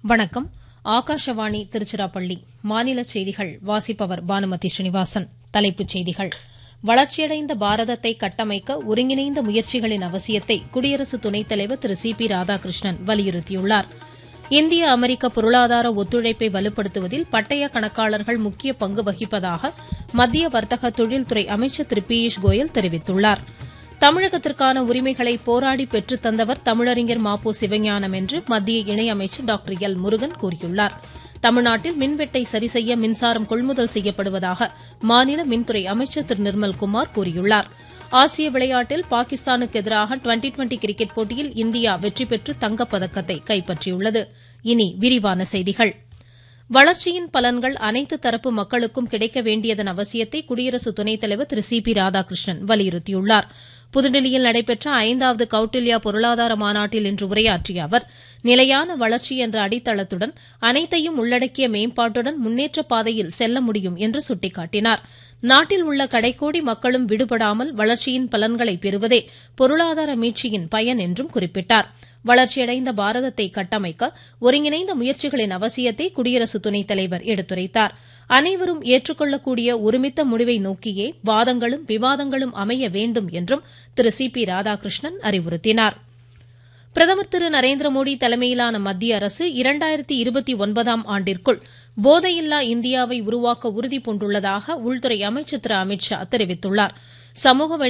வணக்கம் ஆகாஷவாணி திருச்சிராப்பள்ளி மாநில செய்திகள் வாசிப்பவர் பானுமதி ஸ்ரீனிவாசன் தலைப்புச் செய்திகள் வளர்ச்சியடைந்த பாரதத்தை கட்டமைக்க ஒருங்கிணைந்த முயற்சிகளின் அவசியத்தை குடியரசு துணைத் தலைவர் திரு சி பி ராதாகிருஷ்ணன் வலியுறுத்தியுள்ளார் இந்திய அமெரிக்க பொருளாதார ஒத்துழைப்பை வலுப்படுத்துவதில் பட்டய கணக்காளர்கள் முக்கிய பங்கு வகிப்பதாக மத்திய வர்த்தக தொழில்துறை அமைச்சர் திரு பியூஷ் கோயல் தெரிவித்துள்ளாா் தமிழகத்திற்கான உரிமைகளை போராடி பெற்றுத் தந்தவர் தமிழறிஞர் மாப்போ சிவஞானம் என்று மத்திய இணையமைச்சர் டாக்டர் எல் முருகன் கூறியுள்ளார் தமிழ்நாட்டில் மின்வெட்டை சரிசெய்ய மின்சாரம் கொள்முதல் செய்யப்படுவதாக மாநில மின்துறை அமைச்சர் திரு நிர்மல்குமார் கூறியுள்ளார் ஆசிய விளையாட்டில் பாகிஸ்தானுக்கு எதிராக டுவெண்டி டுவெண்டி கிரிக்கெட் போட்டியில் இந்தியா வெற்றி பெற்று தங்கப்பதக்கத்தை கைப்பற்றியுள்ளது இனி விரிவான செய்திகள் வளர்ச்சியின் பலன்கள் அனைத்து தரப்பு மக்களுக்கும் கிடைக்க வேண்டியதன் அவசியத்தை குடியரசு துணைத் தலைவர் திரு சி பி ராதாகிருஷ்ணன் வலியுறுத்தியுள்ளார் புதுடில்லியில் நடைபெற்ற ஐந்தாவது கௌட்டில்யா பொருளாதார மாநாட்டில் இன்று உரையாற்றிய அவர் நிலையான வளர்ச்சி என்ற அடித்தளத்துடன் அனைத்தையும் உள்ளடக்கிய மேம்பாட்டுடன் முன்னேற்ற பாதையில் செல்ல முடியும் என்று சுட்டிக்காட்டினார் நாட்டில் உள்ள கடைக்கோடி மக்களும் விடுபடாமல் வளர்ச்சியின் பலன்களை பெறுவதே பொருளாதார மீட்சியின் பயன் என்றும் குறிப்பிட்டார் வளர்ச்சியடைந்த பாரதத்தை கட்டமைக்க ஒருங்கிணைந்த முயற்சிகளின் அவசியத்தை குடியரசு துணைத் தலைவர் எடுத்துரைத்தார் அனைவரும் ஏற்றுக்கொள்ளக்கூடிய ஒருமித்த முடிவை நோக்கியே வாதங்களும் விவாதங்களும் அமைய வேண்டும் என்றும் திரு சி பி ராதாகிருஷ்ணன் அறிவுறுத்தினார் பிரதமர் திரு நரேந்திர மோடி தலைமையிலான மத்திய அரசு இரண்டாயிரத்தி இருபத்தி ஒன்பதாம் ஆண்டிற்குள் போதையில்லா இந்தியாவை உருவாக்க உறுதி பூண்டுள்ளதாக உள்துறை அமைச்சர் திரு அமித் ஷா தெரிவித்துள்ளார் சமூக